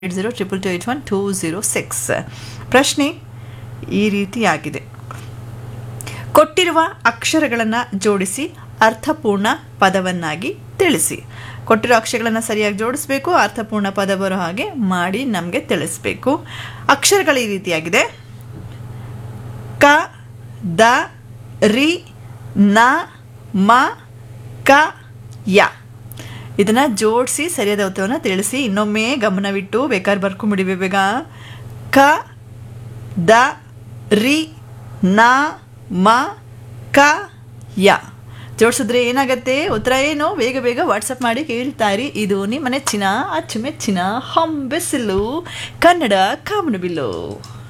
eight zero triple two eight one two zero six ಪ್ರಶ್ನೆ ಈ ರೀತಿಯಾಗಿದೆ ಕೊಟ್ಟಿರುವ ಅಕ್ಷರಗಳನ್ನು ಜೋಡಿಸಿ ಅರ್ಥಪೂರ್ಣ ಪದವನ್ನಾಗಿ ತಿಳಿಸಿ ಕೊಟ್ಟಿರೋ ಅಕ್ಷರಗಳನ್ನು ಸರಿಯಾಗಿ ಜೋಡಿಸಬೇಕು ಅರ್ಥಪೂರ್ಣ ಪದ ಬರೋ ಹಾಗೆ ಮಾಡಿ ನಮಗೆ ತಿಳಿಸ್ಬೇಕು ಅಕ್ಷರಗಳು ಈ ರೀತಿಯಾಗಿದೆ ಕ ದ ರಿ ನ ಮ ಕ ಯ ಇದನ್ನು ಜೋಡಿಸಿ ಸರಿಯಾದ ಉತ್ತರವನ್ನು ತಿಳಿಸಿ ಇನ್ನೊಮ್ಮೆ ಗಮನವಿಟ್ಟು ಬೇಕಾದ್ರೆ ಬರ್ಕೊಂಬಿಡಿವಿ ಬೇಗ ಕ ದ ರಿ ನ ಮ ಕ ಯ ಜೋಡಿಸಿದ್ರೆ ಏನಾಗತ್ತೆ ಉತ್ತರ ಏನು ಬೇಗ ಬೇಗ ವಾಟ್ಸಪ್ ಮಾಡಿ ಕೇಳ್ತಾರಿ ಇದು ನಿಮ್ಮ ನೆಚ್ಚಿನ ಅಚ್ಚುಮೆಚ್ಚಿನ ಹೊಂಬೆಸಿಲು ಕನ್ನಡ ಕಾಮನಬಿಲ್ಲು